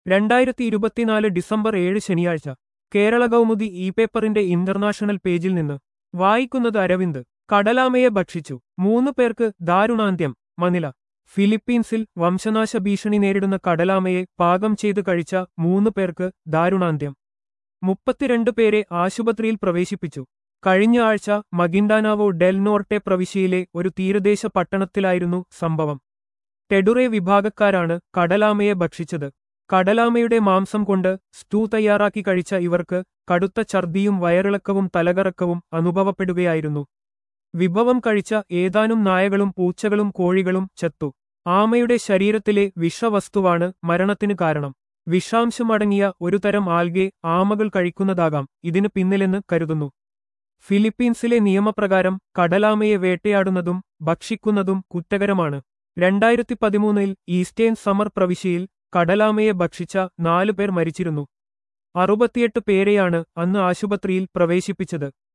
രണ്ടായിരത്തി ഇരുപത്തിനാല് ഡിസംബർ ഏഴ് ശനിയാഴ്ച കേരള കൗമുദി ഇ പേപ്പറിന്റെ ഇന്റർനാഷണൽ പേജിൽ നിന്ന് വായിക്കുന്നത് അരവിന്ദ് കടലാമയെ ഭക്ഷിച്ചു മൂന്ന് പേർക്ക് ദാരുണാന്ത്യം മനില ഫിലിപ്പീൻസിൽ വംശനാശ ഭീഷണി നേരിടുന്ന കടലാമയെ പാകം ചെയ്ത് കഴിച്ച മൂന്ന് പേർക്ക് ദാരുണാന്ത്യം മുപ്പത്തിരണ്ട് പേരെ ആശുപത്രിയിൽ പ്രവേശിപ്പിച്ചു കഴിഞ്ഞ ആഴ്ച മഗിൻഡാനാവോ ഡെൽ നോർട്ടെ പ്രവിശ്യയിലെ ഒരു തീരദേശ പട്ടണത്തിലായിരുന്നു സംഭവം ടെഡുറെ വിഭാഗക്കാരാണ് കടലാമയെ ഭക്ഷിച്ചത് കടലാമയുടെ മാംസം കൊണ്ട് സ്റ്റൂ തയ്യാറാക്കി കഴിച്ച ഇവർക്ക് കടുത്ത ഛർദിയും വയറിളക്കവും തലകറക്കവും അനുഭവപ്പെടുകയായിരുന്നു വിഭവം കഴിച്ച ഏതാനും നായകളും പൂച്ചകളും കോഴികളും ചത്തു ആമയുടെ ശരീരത്തിലെ വിഷവസ്തുവാണ് മരണത്തിന് കാരണം വിഷാംശമടങ്ങിയ ഒരു തരം ആൽഗെ ആമകൾ കഴിക്കുന്നതാകാം ഇതിന് പിന്നിലെന്ന് കരുതുന്നു ഫിലിപ്പീൻസിലെ നിയമപ്രകാരം കടലാമയെ വേട്ടയാടുന്നതും ഭക്ഷിക്കുന്നതും കുറ്റകരമാണ് രണ്ടായിരത്തി പതിമൂന്നിൽ ഈസ്റ്റേൺ സമർ പ്രവിശ്യയിൽ കടലാമയെ ഭക്ഷിച്ച നാലു പേർ മരിച്ചിരുന്നു അറുപത്തിയെട്ട് പേരെയാണ് അന്ന് ആശുപത്രിയിൽ പ്രവേശിപ്പിച്ചത്